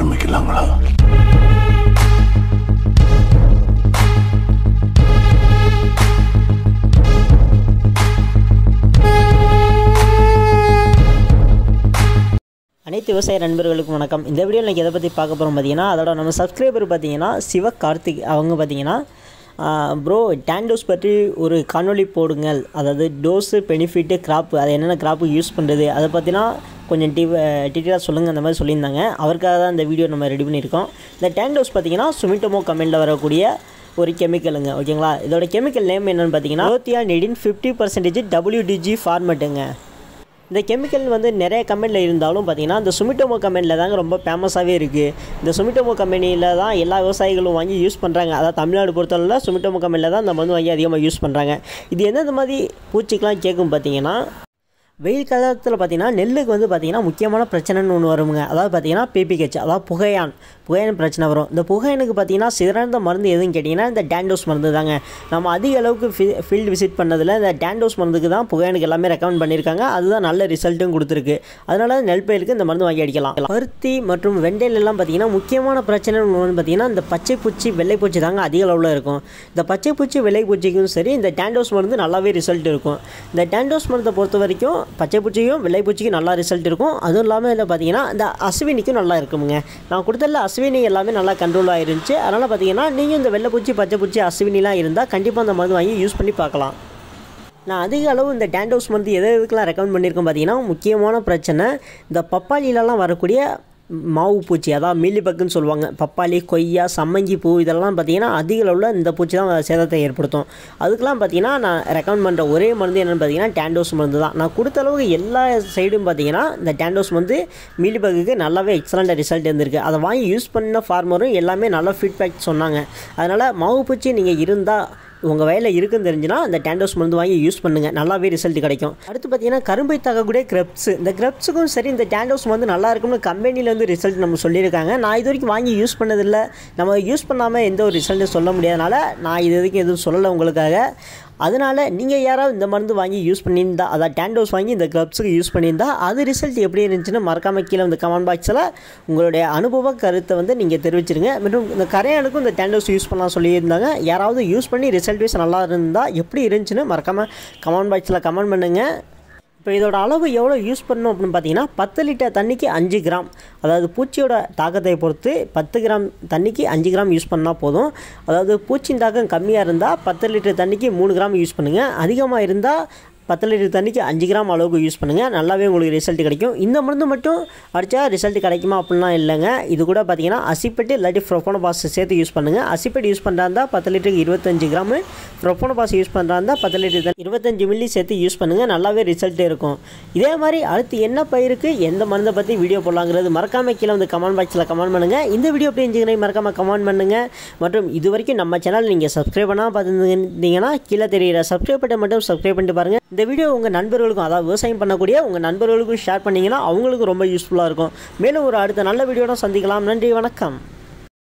ஆரம்பிக்கலாங்களா அனைத்து விவசாய நண்பர்களுக்கும் வணக்கம் இந்த வீடியோவில் எனக்கு எதை பற்றி பார்க்க போகிறோம் பார்த்தீங்கன்னா அதோட நம்ம சப்ஸ்கிரைபர் பார்த்தீங்கன்னா சிவ கார்த்திக் அவங்க பார்த்தீங்கன்னா ப்ரோ டேண்டோஸ் பற்றி ஒரு காணொளி போடுங்கள் அதாவது டோஸு பெனிஃபிட்டு கிராப்பு அது என்னென்ன கிராப்பு யூஸ் பண்ணுறது அதை பற்றினா கொஞ்சம் டி டீட்டெயிலாக சொல்லுங்கள் அந்த மாதிரி சொல்லியிருந்தாங்க அவருக்காக தான் இந்த வீடியோ நம்ம ரெடி பண்ணியிருக்கோம் இந்த டேண்டோஸ் பார்த்தீங்கன்னா சுமிட்டோமோ கமெண்டில் வரக்கூடிய ஒரு கெமிக்கலுங்க ஓகேங்களா இதோட கெமிக்கல் நேம் என்னென்னு பார்த்தீங்கன்னா ரோத்தியா நெடின் ஃபிஃப்டி பர்சன்டேஜ் டபிள்யூடிஜி ஃபார்மெட்டுங்க இந்த கெமிக்கல் வந்து நிறைய கம்பெனியில் இருந்தாலும் பார்த்தீங்கன்னா இந்த சுமிட்டோமோ கம்பெனியில் தாங்க ரொம்ப ஃபேமஸாகவே இருக்குது இந்த சுமிட்டோமோ கம்பெனியில் தான் எல்லா விவசாயிகளும் வாங்கி யூஸ் பண்ணுறாங்க அதாவது தமிழ்நாடு பொறுத்தவரை சுமிட்டோமோ கம்பெனியில் தான் இந்த மருந்து வாங்கி அதிகமாக யூஸ் பண்ணுறாங்க இது எந்தெந்த மாதிரி பூச்சிக்கெலாம் கேட்கும் பார்த்தீங்கன்னா வெயில் காலத்தில் பார்த்தீங்கன்னா நெல்லுக்கு வந்து பார்த்தீங்கன்னா முக்கியமான பிரச்சனைன்னு ஒன்று வருங்க அதாவது பார்த்தீங்கன்னா பிபிஹெச் அதாவது புகையான் புகையான் பிரச்சனை வரும் இந்த புகையானுக்கு பார்த்தீங்கன்னா சிறந்த மருந்து எதுன்னு கேட்டிங்கன்னா இந்த டேண்டோஸ் மருந்து தாங்க நம்ம அதிக அளவுக்கு ஃபி ஃபீல்டு விசிட் பண்ணதில் இந்த டேண்டோஸ் மருந்துக்கு தான் புகையானுக்கு எல்லாமே ரெக்கமெண்ட் பண்ணியிருக்காங்க அதுதான் நல்ல ரிசல்ட்டும் கொடுத்துருக்கு அதனால நெல் பயிருக்கு இந்த மருந்து வாங்கி அடிக்கலாம் பருத்தி மற்றும் வெண்டையிலெல்லாம் பார்த்தீங்கன்னா முக்கியமான பிரச்சனை ஒன்று பார்த்தீங்கன்னா இந்த பச்சை பூச்சி வெள்ளை பூச்சி தாங்க அதிக அளவில் இருக்கும் இந்த பச்சை பூச்சி வெள்ளை பூச்சிக்கும் சரி இந்த டேண்டோஸ் மருந்து நல்லாவே ரிசல்ட் இருக்கும் இந்த டேண்டோஸ் மருந்தை பொறுத்த வரைக்கும் பச்சை பூச்சியும் வெள்ளை பூச்சிக்கும் நல்லா ரிசல்ட் இருக்கும் அதுவும் இல்லாமல் இதில் பார்த்தீங்கன்னா இந்த அஸ்வினிக்கும் நல்லா இருக்குமுங்க நான் கொடுத்தல அஸ்வினி எல்லாமே நல்லா கண்ட்ரோல் ஆயிருந்துச்சு அதனால் பார்த்தீங்கன்னா நீங்கள் இந்த வெள்ளை பூச்சி பச்சை பூச்சி அஸ்வினிலாம் இருந்தால் கண்டிப்பாக அந்த மருந்து வாங்கி யூஸ் பண்ணி பார்க்கலாம் நான் அதிக அளவு இந்த டேண்டோஸ் மருந்து எது எதுக்கெலாம் ரெக்கமெண்ட் பண்ணியிருக்கேன் பார்த்தீங்கன்னா முக்கியமான பிரச்சனை இந்த பப்பாளிலலாம் வரக்கூடிய மாவு பூச்சி அதாவது மீலிபக்குன்னு சொல்லுவாங்க பப்பாளி கொய்யா சம்மங்கி பூ இதெல்லாம் பார்த்தீங்கன்னா அதிக அளவில் இந்த பூச்சி தான் சேதத்தை ஏற்படுத்தும் அதுக்கெலாம் பார்த்தீங்கன்னா நான் ரெக்கமெண்ட் பண்ணுற ஒரே மருந்து என்னென்னு பார்த்தீங்கன்னா டேண்டோஸ் மருந்து தான் நான் கொடுத்த அளவுக்கு எல்லா சைடும் பார்த்தீங்கன்னா இந்த டேண்டோஸ் வந்து மீலிபக்குக்கு நல்லாவே எக்ஸலண்ட் ரிசல்ட் இருந்திருக்கு அதை வாங்கி யூஸ் பண்ண ஃபார்மரும் எல்லாமே நல்ல ஃபீட்பேக் சொன்னாங்க அதனால் மாவு பூச்சி நீங்கள் இருந்தால் உங்கள் வயலில் இருக்குன்னு தெரிஞ்சுன்னா அந்த டேண்டோஸ் மருந்து வாங்கி யூஸ் பண்ணுங்கள் நல்லாவே ரிசல்ட் கிடைக்கும் அடுத்து பார்த்தீங்கன்னா கரும்பை தாக்கக்கூடிய கிரப்ஸ் இந்த கிரப்ஸுக்கும் சரி இந்த டேண்டோஸ் வந்து நல்லா இருக்கும்னு கம்பெனிலேருந்து ரிசல்ட் நம்ம சொல்லியிருக்காங்க நான் இது வரைக்கும் வாங்கி யூஸ் பண்ணதில்லை நம்ம யூஸ் பண்ணாமல் எந்த ஒரு ரிசல்ட்டும் சொல்ல முடியாதனால நான் இது வரைக்கும் எதுவும் சொல்லலை உங்களுக்காக அதனால் நீங்கள் யாராவது இந்த மருந்து வாங்கி யூஸ் பண்ணியிருந்தா அதாவது டேண்டோஸ் வாங்கி இந்த கிளப்ஸுக்கு யூஸ் பண்ணியிருந்தா அது ரிசல்ட் எப்படி இருந்துச்சுன்னு மறக்காமல் கீழே இந்த கமெண்ட் பாக்ஸில் உங்களுடைய அனுபவ கருத்தை வந்து நீங்கள் தெரிவிச்சிருங்க மற்றும் இந்த கரையானுக்கும் இந்த டேண்டோஸ் யூஸ் பண்ணலாம் சொல்லியிருந்தாங்க யாராவது யூஸ் பண்ணி ரிசல்ட் வைஸ் நல்லா இருந்தால் எப்படி இருந்துச்சுன்னு மறக்காமல் கமெண்ட் பாக்ஸில் கமெண்ட் பண்ணுங்கள் இப்போ இதோட அளவு எவ்வளோ யூஸ் பண்ணணும் அப்படின்னு பார்த்தீங்கன்னா பத்து லிட்டர் தண்ணிக்கு அஞ்சு கிராம் அதாவது பூச்சியோட தாக்கத்தை பொறுத்து பத்து கிராம் தண்ணிக்கு அஞ்சு கிராம் யூஸ் பண்ணால் போதும் அதாவது பூச்சியின் தாக்கம் கம்மியாக இருந்தால் பத்து லிட்டர் தண்ணிக்கு மூணு கிராம் யூஸ் பண்ணுங்கள் அதிகமாக இருந்தால் பத்து லிட்டர் தண்ணிக்கு அஞ்சு கிராம் அளவுக்கு யூஸ் பண்ணுங்கள் நல்லாவே உங்களுக்கு ரிசல்ட் கிடைக்கும் இந்த மருந்து மட்டும் அடித்தா ரிசல்ட் கிடைக்குமா அப்படிலாம் இல்லைங்க இது கூட பார்த்தீங்கன்னா அசிப்பெட்டு இல்லாட்டி ப்ரொஃபோனபாஸ் சேர்த்து யூஸ் பண்ணுங்கள் அசிப்பெட் யூஸ் பண்ணுறா இருந்தால் பத்து லிட்டருக்கு இருபத்தஞ்சு கிராமு ப்ரொஃபோனபாஸ் யூஸ் பண்ணுறா இருந்தால் பத்து லிட்டர் தண்ணி இருபத்தஞ்சு மில்லி சேர்த்து யூஸ் பண்ணுங்கள் நல்லாவே ரிசல்ட் இருக்கும் இதே மாதிரி அடுத்து என்ன பயிருக்கு எந்த மருந்தை பற்றி வீடியோ போடலாங்கிறது மறக்காமல் கீழே வந்து கமெண்ட் பாக்ஸில் கமெண்ட் பண்ணுங்கள் இந்த வீடியோ எப்படி இருந்துச்சுங்க மறக்காமல் கமெண்ட் பண்ணுங்கள் மற்றும் இது வரைக்கும் நம்ம சேனல் நீங்கள் சப்ஸ்கிரைப் பண்ணால் பார்த்துருந்தீங்கன்னா கீழே தெரியிற சப்ஸ்கிரைப் பட்டன் மட்டும் சப்ஸ்கிரைப் பண்ணிட்டு பாருங்கள் இந்த வீடியோ உங்கள் நண்பர்களுக்கும் அதாவது விவசாயம் பண்ணக்கூடிய உங்கள் நண்பர்களுக்கும் ஷேர் பண்ணிங்கன்னா அவங்களுக்கும் ரொம்ப யூஸ்ஃபுல்லாக இருக்கும் மேலும் ஒரு அடுத்த நல்ல வீடியோட சந்திக்கலாம் நன்றி வணக்கம்